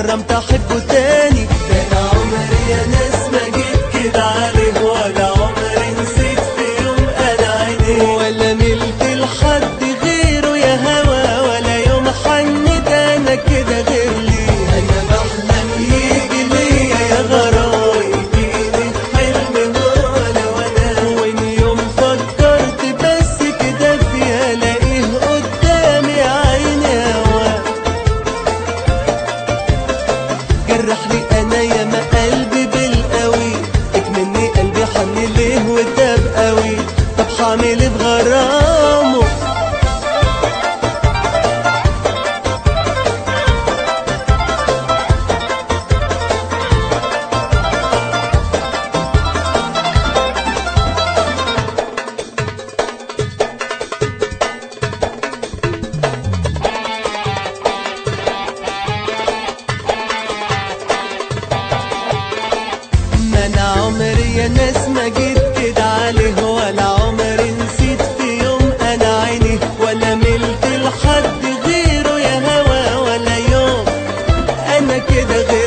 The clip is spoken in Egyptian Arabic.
حرمت احبه تاني ده انا عمري يا ناس ما جيت كده عليه ولا عمري نسيت في يوم انا عينيه ولا ملت لحد غيره يا هوا ولا يوم حنت انا كده غير ليه انا بحلم يجي ليا يا غراي يجيني حلم ولا وانا وان يوم فكرت بس كده فيها الاقيه قدامي عيني هوا جرح لي انا يا ما قلبي بالقوي اكمني قلبي حن ليه وتاب قوي طب حامل إيه بغرامه ما انا عمري يا ناس ما جيت كده عليه ولا عمري نسيت في يوم انا عيني ولا ملت لحد غيره يا هوا ولا يوم انا كده غير